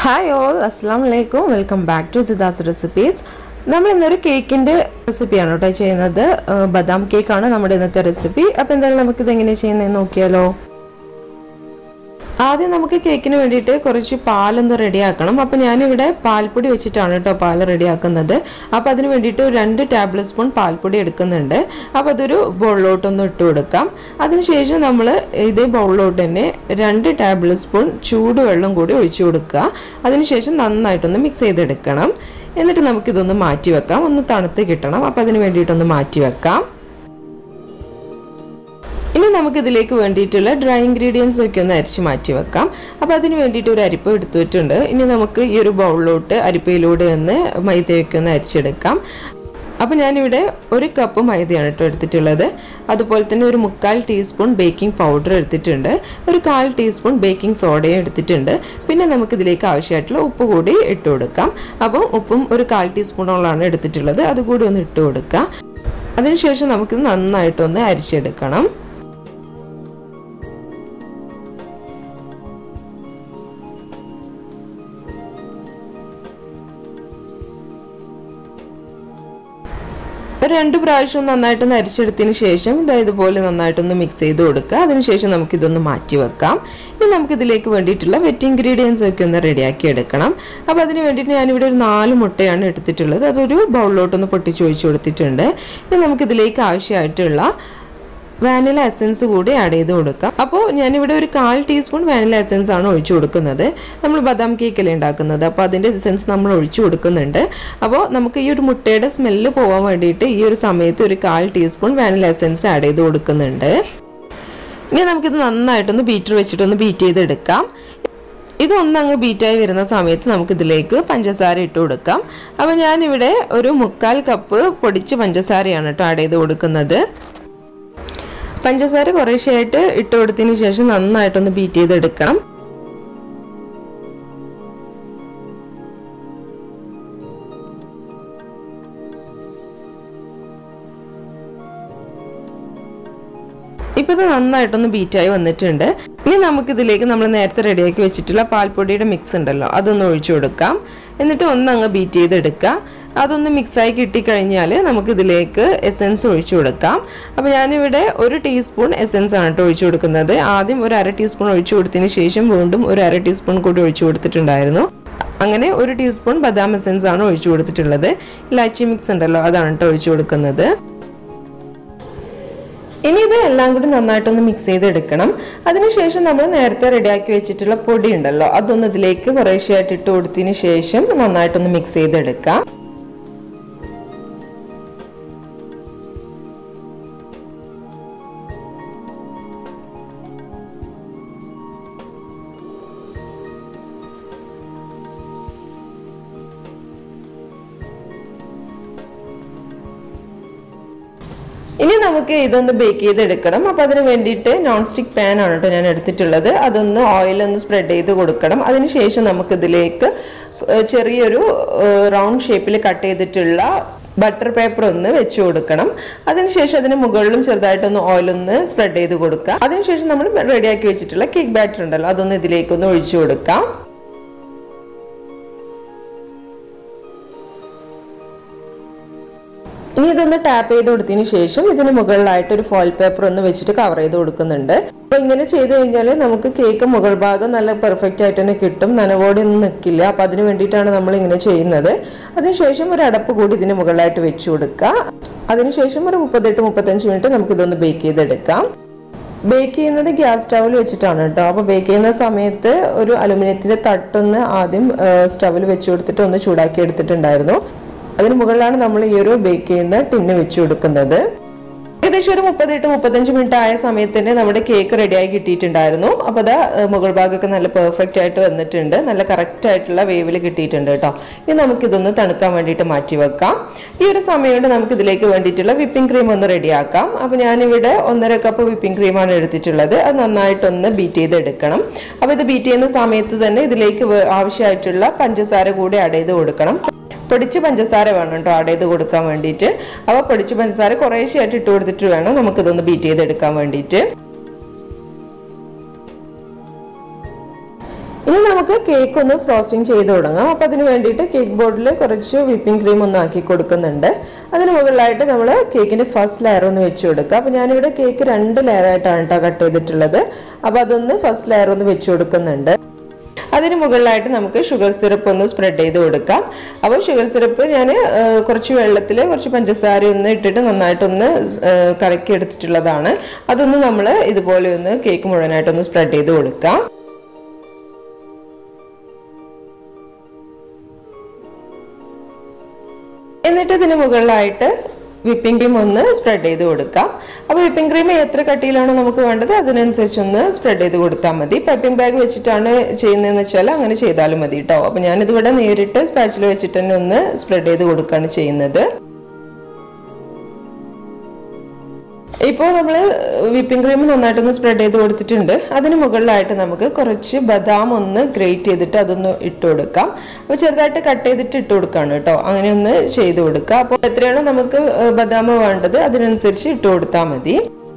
hi all അസ്സാം വലൈക്കും welcome back to സിദാസ് റെസിപ്പീസ് നമ്മൾ ഇന്നൊരു കേക്കിൻ്റെ റെസിപ്പിയാണ് കേട്ടോ ചെയ്യുന്നത് ഏഹ് ബദാം കേക്കാണ് നമ്മുടെ ഇന്നത്തെ റെസിപ്പി അപ്പോൾ എന്തായാലും നമുക്കിത് എങ്ങനെ ചെയ്യുന്നതെന്ന് നോക്കിയാലോ ആദ്യം നമുക്ക് കേക്കിന് വേണ്ടിയിട്ട് കുറച്ച് പാലൊന്ന് റെഡിയാക്കണം അപ്പോൾ ഞാനിവിടെ പാൽപ്പൊടി വെച്ചിട്ടാണ് കേട്ടോ പാൽ റെഡിയാക്കുന്നത് അപ്പോൾ അതിന് വേണ്ടിയിട്ട് ഒരു രണ്ട് ടേബിൾ സ്പൂൺ പാൽപ്പൊടി എടുക്കുന്നുണ്ട് അപ്പോൾ അതൊരു ബൗളിലോട്ടൊന്ന് ഇട്ട് കൊടുക്കാം അതിനുശേഷം നമ്മൾ ഇതേ ബൗളിലോട്ട് തന്നെ രണ്ട് ടേബിൾ സ്പൂൺ ചൂടുവെള്ളം കൂടി ഒഴിച്ചു കൊടുക്കുക അതിനുശേഷം നന്നായിട്ടൊന്ന് മിക്സ് ചെയ്തെടുക്കണം എന്നിട്ട് നമുക്കിതൊന്ന് മാറ്റി വെക്കാം ഒന്ന് തണുത്ത് കിട്ടണം അപ്പോൾ അതിന് വേണ്ടിയിട്ടൊന്ന് മാറ്റി വെക്കാം ഇനി നമുക്ക് ഇതിലേക്ക് വേണ്ടിയിട്ടുള്ള ഡ്രൈ ഇൻഗ്രീഡിയൻസ് ഒക്കെ ഒന്ന് അരിച്ച് മാറ്റി വെക്കാം അപ്പോൾ അതിന് വേണ്ടിയിട്ട് ഒരു അരിപ്പ എടുത്തു വെച്ചിട്ടുണ്ട് ഇനി നമുക്ക് ഈ ഒരു ബൗളിലോട്ട് അരിപ്പയിലൂടെ ഒന്ന് മൈദയൊക്കെ ഒന്ന് അരിച്ചെടുക്കാം അപ്പോൾ ഞാനിവിടെ ഒരു കപ്പ് മൈദയാണ് കേട്ടോ എടുത്തിട്ടുള്ളത് അതുപോലെ തന്നെ ഒരു മുക്കാൽ ടീസ്പൂൺ ബേക്കിംഗ് പൗഡർ എടുത്തിട്ടുണ്ട് ഒരു കാൽ ടീസ്പൂൺ ബേക്കിംഗ് സോഡയും എടുത്തിട്ടുണ്ട് പിന്നെ നമുക്ക് ഇതിലേക്ക് ആവശ്യമായിട്ടുള്ള ഉപ്പ് കൂടി ഇട്ട് കൊടുക്കാം അപ്പം ഉപ്പും ഒരു കാൽ ടീസ്പൂണോളാണ് എടുത്തിട്ടുള്ളത് അതുകൂടി ഒന്ന് ഇട്ട് കൊടുക്കാം അതിനുശേഷം നമുക്കിത് നന്നായിട്ടൊന്ന് അരിച്ചെടുക്കണം ഒരു രണ്ട് പ്രാവശ്യം നന്നായിട്ടൊന്ന് അരിച്ചെടുത്തതിന് ശേഷം ഇതാ ഇതുപോലെ നന്നായിട്ടൊന്ന് മിക്സ് ചെയ്ത് കൊടുക്കുക അതിനുശേഷം നമുക്കിതൊന്ന് മാറ്റി വെക്കാം ഇനി നമുക്കിതിലേക്ക് വേണ്ടിയിട്ടുള്ള വെറ്റ് ഇൻഗ്രീഡിയൻസ് ഒക്കെ ഒന്ന് റെഡിയാക്കി എടുക്കണം അപ്പോൾ അതിന് വേണ്ടിയിട്ട് ഞാനിവിടെ ഒരു നാല് മുട്ടയാണ് എടുത്തിട്ടുള്ളത് അതൊരു ബൗളിലോട്ടൊന്ന് പൊട്ടിച്ച് ഒഴിച്ച് കൊടുത്തിട്ടുണ്ട് ഇനി നമുക്കിതിലേക്ക് ആവശ്യമായിട്ടുള്ള വാനില എസൻസ് കൂടി ആഡ് ചെയ്ത് കൊടുക്കാം അപ്പോൾ ഞാനിവിടെ ഒരു കാൽ ടീസ്പൂൺ വാനില എസൻസ് ആണ് ഒഴിച്ചു കൊടുക്കുന്നത് നമ്മൾ ബദാം കേക്കല്ലേ ഉണ്ടാക്കുന്നത് അപ്പോൾ അതിൻ്റെ എസൻസ് നമ്മൾ ഒഴിച്ചു കൊടുക്കുന്നുണ്ട് അപ്പോൾ നമുക്ക് ഈ ഒരു മുട്ടയുടെ സ്മെല്ല് പോകാൻ വേണ്ടിയിട്ട് ഈ ഒരു സമയത്ത് ഒരു കാൽ ടീസ്പൂൺ വാനില എസൻസ് ആഡ് ചെയ്ത് കൊടുക്കുന്നുണ്ട് ഇനി നമുക്കിത് നന്നായിട്ടൊന്ന് ബീറ്റർ വെച്ചിട്ടൊന്ന് ബീറ്റ് ചെയ്തെടുക്കാം ഇതൊന്ന് അങ്ങ് ബീറ്റായി വരുന്ന സമയത്ത് നമുക്കിതിലേക്ക് പഞ്ചസാര ഇട്ട് കൊടുക്കാം അപ്പോൾ ഞാനിവിടെ ഒരു മുക്കാൽ കപ്പ് പൊടിച്ച പഞ്ചസാരയാണ് കേട്ടോ ആഡ് ചെയ്ത് കൊടുക്കുന്നത് പഞ്ചസാര കുറേശ്ശെയായിട്ട് ഇട്ട് കൊടുത്തതിന് ശേഷം നന്നായിട്ടൊന്ന് ബീറ്റ് ചെയ്തെടുക്കണം ഇപ്പോൾ ഇത് നന്നായിട്ടൊന്ന് ബീറ്റായി വന്നിട്ടുണ്ട് ഇനി നമുക്കിതിലേക്ക് നമ്മൾ നേരത്തെ റെഡിയാക്കി വെച്ചിട്ടുള്ള പാൽപ്പൊടിയുടെ മിക്സ് ഉണ്ടല്ലോ അതൊന്ന് ഒഴിച്ചു കൊടുക്കാം എന്നിട്ട് ഒന്ന് അങ്ങ് ബീറ്റ് ചെയ്തെടുക്കുക അതൊന്ന് മിക്സായി കിട്ടിക്കഴിഞ്ഞാൽ നമുക്കിതിലേക്ക് എസെൻസ് ഒഴിച്ചു കൊടുക്കാം അപ്പോൾ ഞാനിവിടെ ഒരു ടീസ്പൂൺ എസെൻസ് ആണ് കേട്ടോ ഒഴിച്ചു കൊടുക്കുന്നത് ആദ്യം ഒരു അര ടീസ്പൂൺ ഒഴിച്ചു കൊടുത്തതിന് ശേഷം വീണ്ടും ഒരു അര ടീസ്പൂൺ കൂടി ഒഴിച്ചു കൊടുത്തിട്ടുണ്ടായിരുന്നു അങ്ങനെ ഒരു ടീസ്പൂൺ ബദാം എസെൻസ് ആണ് ഒഴിച്ചു കൊടുത്തിട്ടുള്ളത് ഇലാച്ചി മിക്സ് ഉണ്ടല്ലോ അതാണ് കേട്ടോ ഒഴിച്ചു കൊടുക്കുന്നത് ഇനി ഇത് എല്ലാം കൂടി നന്നായിട്ടൊന്ന് മിക്സ് ചെയ്തെടുക്കണം അതിനുശേഷം നമ്മൾ നേരത്തെ റെഡിയാക്കി വെച്ചിട്ടുള്ള പൊടി ഉണ്ടല്ലോ അതൊന്ന് ഇതിലേക്ക് കുറേശ്ശെയായിട്ട് ഇട്ട് കൊടുത്തതിന് ശേഷം നന്നായിട്ടൊന്ന് മിക്സ് ചെയ്തെടുക്കാം ഇനി നമുക്ക് ഇതൊന്ന് ബേക്ക് ചെയ്തെടുക്കണം അപ്പോൾ അതിന് വേണ്ടിയിട്ട് നോൺ സ്റ്റിക്ക് പാൻ ആണ് കേട്ടോ ഞാൻ എടുത്തിട്ടുള്ളത് അതൊന്ന് ഓയിൽ ഒന്ന് സ്പ്രെഡ് ചെയ്ത് കൊടുക്കണം അതിനുശേഷം നമുക്കിതിലേക്ക് ചെറിയൊരു റൗണ്ട് ഷേപ്പിൽ കട്ട് ചെയ്തിട്ടുള്ള ബട്ടർ പേപ്പർ ഒന്ന് വെച്ച് കൊടുക്കണം അതിനുശേഷം അതിന് മുകളിലും ചെറുതായിട്ടൊന്ന് ഓയിലൊന്ന് സ്പ്രെഡ് ചെയ്ത് കൊടുക്കുക അതിനുശേഷം നമ്മൾ റെഡിയാക്കി വെച്ചിട്ടുള്ള കേക്ക് ബാറ്റർ ഉണ്ടല്ലോ അതൊന്ന് ഇതിലേക്കൊന്ന് ഒഴിച്ചു കൊടുക്കാം ഇനി ഇതൊന്ന് ടാപ്പ് ചെയ്ത് കൊടുത്തതിന് ശേഷം ഇതിന് മുകളിലായിട്ട് ഒരു ഫോയിൽ പേപ്പർ ഒന്ന് വെച്ചിട്ട് കവർ ചെയ്ത് കൊടുക്കുന്നുണ്ട് അപ്പോൾ ഇങ്ങനെ ചെയ്ത് കഴിഞ്ഞാൽ നമുക്ക് കേക്ക് മുകൾ ഭാഗം നല്ല പെർഫെക്റ്റ് ആയിട്ട് തന്നെ കിട്ടും നനവോടെ ഒന്നും നിൽക്കില്ല അപ്പോൾ അതിന് വേണ്ടിയിട്ടാണ് നമ്മൾ ഇങ്ങനെ ചെയ്യുന്നത് അതിനുശേഷം ഒരു അടപ്പ് കൂടി ഇതിന് മുകളിലായിട്ട് വെച്ച് കൊടുക്കുക അതിനുശേഷം ഒരു മുപ്പത്തെട്ട് മുപ്പത്തഞ്ച് മിനിറ്റ് നമുക്കിതൊന്ന് ബേക്ക് ചെയ്തെടുക്കാം ബേക്ക് ചെയ്യുന്നത് ഗ്യാസ് സ്റ്റൗവിൽ വെച്ചിട്ടാണ് കേട്ടോ അപ്പോൾ ബേക്ക് ചെയ്യുന്ന സമയത്ത് ഒരു അലുമിനിയത്തിൻ്റെ തട്ടൊന്ന് ആദ്യം സ്റ്റൗവിൽ വെച്ച് കൊടുത്തിട്ട് ഒന്ന് ചൂടാക്കി എടുത്തിട്ടുണ്ടായിരുന്നു അതിന് മുകളിലാണ് നമ്മൾ ഈ ഒരു ബേക്ക് ചെയ്യുന്ന ടിന്ന് വെച്ച് കൊടുക്കുന്നത് ഏകദേശം ഒരു മുപ്പത്തെട്ട് മുപ്പത്തഞ്ച് മിനിറ്റ് ആയ സമയത്ത് തന്നെ നമ്മുടെ കേക്ക് റെഡിയായി കിട്ടിയിട്ടുണ്ടായിരുന്നു അപ്പോൾ അതാ മുകൾ ഭാഗമൊക്കെ നല്ല പെർഫെക്റ്റ് ആയിട്ട് വന്നിട്ടുണ്ട് നല്ല കറക്റ്റ് ആയിട്ടുള്ള വേവിൽ കിട്ടിയിട്ടുണ്ട് കേട്ടോ ഇനി നമുക്കിതൊന്ന് തണുക്കാൻ വേണ്ടിയിട്ട് മാറ്റി വെക്കാം ഈ ഒരു സമയം കൊണ്ട് നമുക്ക് ഇതിലേക്ക് വേണ്ടിയിട്ടുള്ള വിപ്പിംഗ് ക്രീം ഒന്ന് റെഡിയാക്കാം അപ്പോൾ ഞാനിവിടെ ഒന്നര കപ്പ് വിപ്പിംഗ് ക്രീമാണ് എടുത്തിട്ടുള്ളത് അത് നന്നായിട്ടൊന്ന് ബീറ്റ് ചെയ്തെടുക്കണം അപ്പോൾ ഇത് ബീറ്റ് ചെയ്യുന്ന സമയത്ത് തന്നെ ഇതിലേക്ക് ആവശ്യമായിട്ടുള്ള പഞ്ചസാര കൂടി ആഡ് ചെയ്ത് കൊടുക്കണം പൊടിച്ച് പഞ്ചസാര വേണം കേട്ടോ ആഡ് ചെയ്ത് കൊടുക്കാൻ വേണ്ടിയിട്ട് അപ്പോൾ പൊടിച്ച് പഞ്ചസാര കുറേശ്ശെയായിട്ട് ഇട്ട് കൊടുത്തിട്ട് വേണം നമുക്കിതൊന്ന് ബീറ്റ് ചെയ്തെടുക്കാൻ വേണ്ടിയിട്ട് ഇനി നമുക്ക് കേക്ക് ഒന്ന് ഫ്രോസ്റ്റിംഗ് ചെയ്ത് തുടങ്ങാം അപ്പോൾ അതിന് വേണ്ടിയിട്ട് കേക്ക് ബോർഡിൽ കുറച്ച് വിപ്പിംഗ് ക്രീം ഒന്ന് ആക്കി കൊടുക്കുന്നുണ്ട് അതിന് മുകളിലായിട്ട് നമ്മൾ കേക്കിൻ്റെ ഫസ്റ്റ് ലെയർ ഒന്ന് വെച്ച് കൊടുക്കുക അപ്പോൾ ഞാനിവിടെ കേക്ക് രണ്ട് ലെയർ ആയിട്ടാണ് കേട്ടോ കട്ട് ചെയ്തിട്ടുള്ളത് അപ്പോൾ അതൊന്ന് ഫസ്റ്റ് ലെയർ ഒന്ന് വെച്ച് കൊടുക്കുന്നുണ്ട് അതിന് മുകളിലായിട്ട് നമുക്ക് ഷുഗർ സിറപ്പ് ഒന്ന് സ്പ്രെഡ് ചെയ്ത് കൊടുക്കാം അപ്പോൾ ഷുഗർ സിറപ്പ് ഞാൻ കുറച്ച് വെള്ളത്തിൽ കുറച്ച് പഞ്ചസാര ഒന്ന് ഇട്ടിട്ട് നന്നായിട്ടൊന്ന് ഏഹ്, കലക്കി എടുത്തിട്ടുള്ളതാണ് അതൊന്ന് നമ്മൾ ഇതുപോലെ ഒന്ന് കേക്ക് മുഴുവനായിട്ടൊന്ന് സ്പ്രെഡ് ചെയ്ത് കൊടുക്കാം എന്നിട്ട് ഇതിന് മുകളിലായിട്ട് വിപ്പിംഗ് ക്രീം ഒന്ന് സ്പ്രെഡ് ചെയ്ത് കൊടുക്കാം അപ്പോൾ വിപ്പിംഗ് ക്രീം എത്ര കട്ടിയിലാണോ നമുക്ക് വേണ്ടത് അതിനനുസരിച്ച് ഒന്ന് സ്പ്രെഡ് ചെയ്ത് കൊടുത്താൽ മതി പൈപ്പിംഗ് ബാഗ് വെച്ചിട്ടാണ് ചെയ്യുന്നതെന്ന് വെച്ചാൽ അങ്ങനെ ചെയ്താലും മതി കേട്ടോ അപ്പോൾ ഞാനിതിവിടെ നേരിട്ട് സ്പാച്ചിൽ വെച്ചിട്ട് തന്നെ ഒന്ന് സ്പ്രെഡ് ചെയ്ത് കൊടുക്കുകയാണ് ചെയ്യുന്നത് ഇപ്പോൾ നമ്മൾ വിപ്പിംഗ് ക്രീം നന്നായിട്ടൊന്ന് സ്പ്രെഡ് ചെയ്ത് കൊടുത്തിട്ടുണ്ട് അതിന് മുകളിലായിട്ട് നമുക്ക് കുറച്ച് ബദാം ഒന്ന് ഗ്രേറ്റ് ചെയ്തിട്ട് അതൊന്ന് ഇട്ട് കൊടുക്കാം അപ്പോൾ ചെറുതായിട്ട് കട്ട് ചെയ്തിട്ട് ഇട്ട് കൊടുക്കുകയാണ് കേട്ടോ അങ്ങനെ ഒന്ന് ചെയ്ത് കൊടുക്കുക അപ്പോൾ എത്രയാണോ നമുക്ക് ബദാം വേണ്ടത് അതിനനുസരിച്ച് ഇട്ട് കൊടുത്താൽ മതി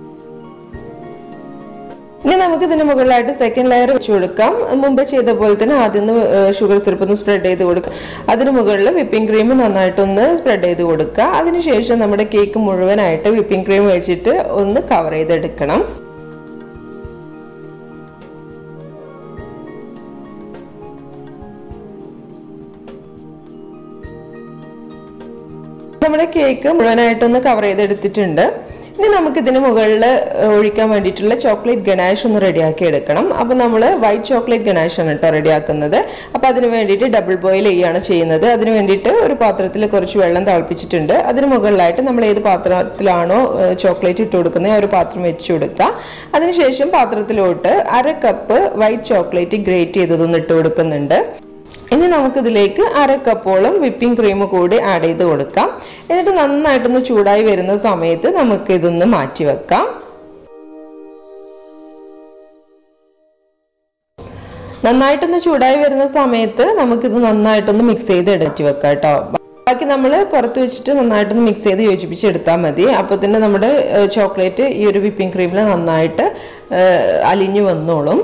ഇനി നമുക്ക് ഇതിന് മുകളിലായിട്ട് സെക്കൻഡ് ലെയർ വെച്ച് കൊടുക്കാം മുമ്പ് ചെയ്ത പോലെ തന്നെ ആദ്യം ഒന്ന് ഷുഗർ സിറപ്പ് ഒന്ന് സ്പ്രെഡ് ചെയ്ത് കൊടുക്കുക അതിന് മുകളിൽ വിപ്പിംഗ് ക്രീം നന്നായിട്ടൊന്ന് സ്പ്രെഡ് ചെയ്ത് കൊടുക്കുക അതിനുശേഷം നമ്മുടെ കേക്ക് മുഴുവനായിട്ട് വിപ്പിംഗ് ക്രീം വെച്ചിട്ട് ഒന്ന് കവർ ചെയ്തെടുക്കണം നമ്മുടെ കേക്ക് മുഴുവനായിട്ടൊന്ന് കവർ ചെയ്തെടുത്തിട്ടുണ്ട് ഇനി നമുക്ക് ഇതിന് മുകളിൽ ഒഴിക്കാൻ വേണ്ടിയിട്ടുള്ള ചോക്ലേറ്റ് ഗണാഷ് ഒന്ന് റെഡിയാക്കി എടുക്കണം അപ്പോൾ നമ്മൾ വൈറ്റ് ചോക്ലേറ്റ് ഗണാഷ് ആണ് കേട്ടോ റെഡിയാക്കുന്നത് അപ്പോൾ അതിന് വേണ്ടിയിട്ട് ഡബിൾ ബോയിൽ ചെയ്യുകയാണ് ചെയ്യുന്നത് അതിന് വേണ്ടിയിട്ട് ഒരു പാത്രത്തിൽ കുറച്ച് വെള്ളം തിളപ്പിച്ചിട്ടുണ്ട് അതിന് മുകളിലായിട്ട് നമ്മൾ ഏത് പാത്രത്തിലാണോ ചോക്ലേറ്റ് ഇട്ട് കൊടുക്കുന്നത് ആ ഒരു പാത്രം വെച്ച് കൊടുക്കുക അതിനുശേഷം പാത്രത്തിലോട്ട് അര കപ്പ് വൈറ്റ് ചോക്ലേറ്റ് ഗ്രേറ്റ് ചെയ്തതൊന്ന് ഇട്ട് കൊടുക്കുന്നുണ്ട് ഇനി നമുക്കിതിലേക്ക് അര കപ്പോളം വിപ്പിംഗ് ക്രീം കൂടി ആഡ് ചെയ്ത് കൊടുക്കാം എന്നിട്ട് നന്നായിട്ടൊന്ന് ചൂടായി വരുന്ന സമയത്ത് നമുക്ക് ഇതൊന്ന് മാറ്റി വെക്കാം നന്നായിട്ടൊന്ന് ചൂടായി വരുന്ന സമയത്ത് നമുക്കിത് നന്നായിട്ടൊന്ന് മിക്സ് ചെയ്ത് എടുത്തി വെക്കാം കേട്ടോ ബാക്കി നമ്മൾ പുറത്ത് വെച്ചിട്ട് നന്നായിട്ടൊന്ന് മിക്സ് ചെയ്ത് യോജിപ്പിച്ചെടുത്താൽ മതി അപ്പോൾ തന്നെ നമ്മുടെ ചോക്ലേറ്റ് ഈ ഒരു വിപ്പിംഗ് ക്രീമിൽ നന്നായിട്ട് അലിഞ്ഞു വന്നോളും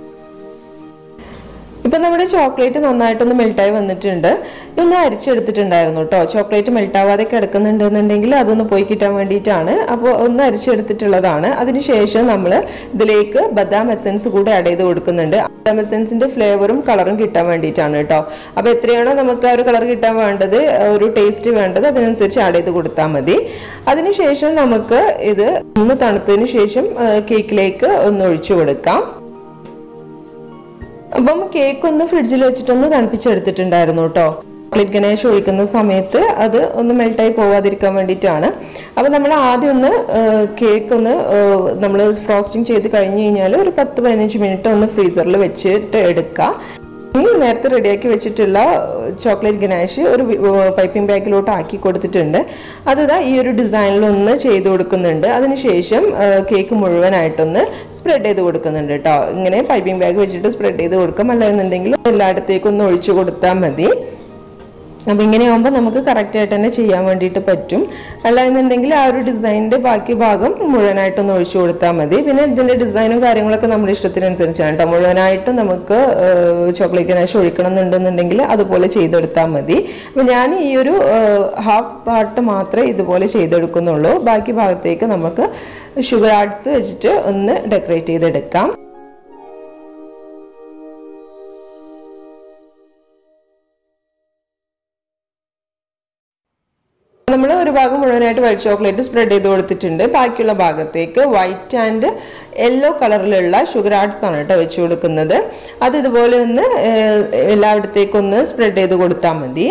ഇപ്പം നമ്മുടെ ചോക്ലേറ്റ് നന്നായിട്ടൊന്ന് മെൽട്ടായി വന്നിട്ടുണ്ട് ഇതൊന്ന് അരിച്ചെടുത്തിട്ടുണ്ടായിരുന്നു കേട്ടോ ചോക്ലേറ്റ് മെൽട്ടാവാതെ കിടക്കുന്നുണ്ടെന്നുണ്ടെങ്കിൽ അതൊന്ന് പോയി കിട്ടാൻ വേണ്ടിയിട്ടാണ് അപ്പോൾ ഒന്ന് അരിച്ചെടുത്തിട്ടുള്ളതാണ് അതിനുശേഷം നമ്മൾ ഇതിലേക്ക് ബദാം എസൻസ് കൂടെ ആഡ് ചെയ്ത് കൊടുക്കുന്നുണ്ട് ബദാം എസൻസിന്റെ ഫ്ലേവറും കളറും കിട്ടാൻ വേണ്ടിയിട്ടാണ് കേട്ടോ അപ്പോൾ എത്രയാണോ നമുക്ക് ആ ഒരു കളർ കിട്ടാൻ വേണ്ടത് ഒരു ടേസ്റ്റ് വേണ്ടത് അതിനനുസരിച്ച് ആഡ് ചെയ്ത് കൊടുത്താൽ മതി അതിനുശേഷം നമുക്ക് ഇത് ഒന്ന് തണുത്തതിന് ശേഷം കേക്കിലേക്ക് ഒന്ന് ഒഴിച്ചു കൊടുക്കാം അപ്പം കേക്ക് ഒന്ന് ഫ്രിഡ്ജിൽ വെച്ചിട്ടൊന്ന് തണുപ്പിച്ചെടുത്തിട്ടുണ്ടായിരുന്നു കേട്ടോ ചോക്ലേറ്റ് ഗണേഷ് ഒഴിക്കുന്ന സമയത്ത് അത് ഒന്ന് മെൽട്ടായി പോവാതിരിക്കാൻ വേണ്ടിയിട്ടാണ് അപ്പം നമ്മൾ ആദ്യം ഒന്ന് കേക്ക് ഒന്ന് നമ്മൾ ഫ്രോസ്റ്റിംഗ് ചെയ്ത് കഴിഞ്ഞ് കഴിഞ്ഞാൽ ഒരു പത്ത് പതിനഞ്ച് മിനിറ്റ് ഒന്ന് ഫ്രീസറിൽ വെച്ചിട്ട് എടുക്കുക ഇനി നേരത്തെ റെഡിയാക്കി വെച്ചിട്ടുള്ള ചോക്ലേറ്റ് ഗനാഷ് ഒരു പൈപ്പിംഗ് ബാഗിലോട്ട് ആക്കി കൊടുത്തിട്ടുണ്ട് അത് ഇതാ ഈ ഒരു ഡിസൈനിൽ ഒന്ന് ചെയ്ത് കൊടുക്കുന്നുണ്ട് അതിനുശേഷം കേക്ക് മുഴുവനായിട്ടൊന്ന് സ്പ്രെഡ് ചെയ്ത് കൊടുക്കുന്നുണ്ട് കേട്ടോ ഇങ്ങനെ പൈപ്പിംഗ് ബാഗ് വെച്ചിട്ട് സ്പ്രെഡ് ചെയ്ത് കൊടുക്കാം അല്ല എന്നുണ്ടെങ്കിൽ എല്ലായിടത്തേക്കും ഒന്ന് ഒഴിച്ചു കൊടുത്താൽ മതി അപ്പം ഇങ്ങനെ ആകുമ്പോൾ നമുക്ക് കറക്റ്റായിട്ട് തന്നെ ചെയ്യാൻ വേണ്ടിയിട്ട് പറ്റും അല്ല എന്നുണ്ടെങ്കിൽ ആ ഒരു ഡിസൈനിൻ്റെ ബാക്കി ഭാഗം മുഴുവനായിട്ടൊന്ന് ഒഴിച്ചു കൊടുത്താൽ മതി പിന്നെ ഇതിൻ്റെ ഡിസൈനും കാര്യങ്ങളൊക്കെ നമ്മുടെ ഇഷ്ടത്തിനനുസരിച്ചാണ് കേട്ടോ മുഴുവനായിട്ടും നമുക്ക് ചോക്ലേറ്റ് ഗനാഷ് ഒഴിക്കണം എന്നുണ്ടെന്നുണ്ടെങ്കിൽ അതുപോലെ ചെയ്തെടുത്താൽ മതി അപ്പം ഞാൻ ഈ ഒരു ഹാഫ് പാർട്ട് മാത്രമേ ഇതുപോലെ ചെയ്തെടുക്കുന്നുള്ളൂ ബാക്കി ഭാഗത്തേക്ക് നമുക്ക് ഷുഗർ ആർട്സ് വെച്ചിട്ട് ഒന്ന് ഡെക്കറേറ്റ് ചെയ്തെടുക്കാം നമ്മൾ ഒരു ഭാഗം മുഴുവനായിട്ട് വൈറ്റ് ചോക്ലേറ്റ് സ്പ്രെഡ് ചെയ്ത് കൊടുത്തിട്ടുണ്ട് ബാക്കിയുള്ള ഭാഗത്തേക്ക് വൈറ്റ് ആൻഡ് യെല്ലോ കളറിലുള്ള ഷുഗർ ആർട്സ് ആണ് കേട്ടോ വെച്ച് കൊടുക്കുന്നത് അത് ഇതുപോലെ ഒന്ന് എല്ലായിടത്തേക്കും ഒന്ന് സ്പ്രെഡ് ചെയ്ത് കൊടുത്താൽ മതി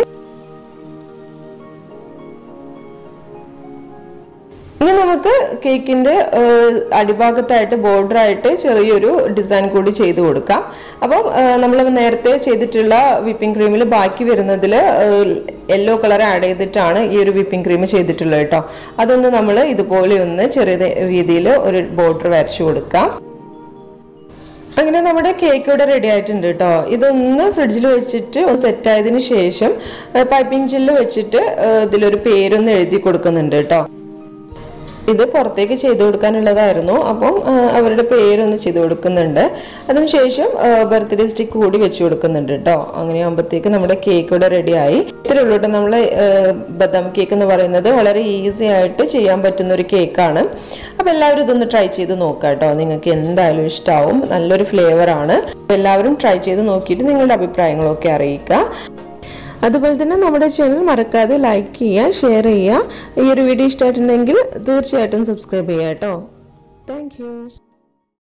ഇനി നമുക്ക് കേക്കിന്റെ അടിഭാഗത്തായിട്ട് ബോർഡർ ആയിട്ട് ചെറിയൊരു ഡിസൈൻ കൂടി ചെയ്ത് കൊടുക്കാം അപ്പം നമ്മൾ നേരത്തെ ചെയ്തിട്ടുള്ള വിപ്പിംഗ് ക്രീമിൽ ബാക്കി വരുന്നതിൽ യെല്ലോ കളർ ആഡ് ചെയ്തിട്ടാണ് ഈ ഒരു വിപ്പിംഗ് ക്രീം ചെയ്തിട്ടുള്ളത് കേട്ടോ അതൊന്ന് നമ്മൾ ഇതുപോലെ ഒന്ന് ചെറിയ രീതിയിൽ ഒരു ബോർഡർ വരച്ചു കൊടുക്കാം അങ്ങനെ നമ്മുടെ കേക്ക് ഇവിടെ റെഡി ആയിട്ടുണ്ട് കേട്ടോ ഇതൊന്ന് ഫ്രിഡ്ജിൽ വെച്ചിട്ട് സെറ്റ് ആയതിനു ശേഷം പൈപ്പിംഗ് ജില്ല് വെച്ചിട്ട് ഇതിലൊരു പേരൊന്ന് എഴുതി കൊടുക്കുന്നുണ്ട് കേട്ടോ ഇത് പുറത്തേക്ക് ചെയ്തു കൊടുക്കാനുള്ളതായിരുന്നു അപ്പം ആ, അവരുടെ പേരൊന്ന് ചെയ്തു കൊടുക്കുന്നുണ്ട് അതിനുശേഷം ബർത്ത്ഡേ സ്റ്റിക്ക് കൂടി വെച്ച് കൊടുക്കുന്നുണ്ട് കേട്ടോ അങ്ങനെ ആകുമ്പോഴത്തേക്ക് നമ്മുടെ കേക്ക് ഇവിടെ റെഡിയായി ഇത്രയേ ഉള്ളൂ കേട്ടോ നമ്മൾ ബദാം കേക്ക് എന്ന് പറയുന്നത് വളരെ ഈസി ആയിട്ട് ചെയ്യാൻ പറ്റുന്ന ഒരു കേക്കാണ് അപ്പോൾ എല്ലാവരും ഇതൊന്ന് ട്രൈ ചെയ്ത് നോക്കാം കേട്ടോ നിങ്ങൾക്ക് എന്തായാലും ഇഷ്ടമാവും നല്ലൊരു ഫ്ലേവർ ആണ് എല്ലാവരും ട്രൈ ചെയ്ത് നോക്കിയിട്ട് നിങ്ങളുടെ അഭിപ്രായങ്ങളൊക്കെ അറിയിക്കുക അതുപോലെ തന്നെ നമ്മുടെ ചാനൽ മറക്കാതെ ലൈക്ക് ചെയ്യുക ഷെയർ ചെയ്യുക ഈ ഒരു വീഡിയോ ഇഷ്ടമായിട്ടുണ്ടെങ്കിൽ തീർച്ചയായിട്ടും സബ്സ്ക്രൈബ് ചെയ്യുക കേട്ടോ താങ്ക്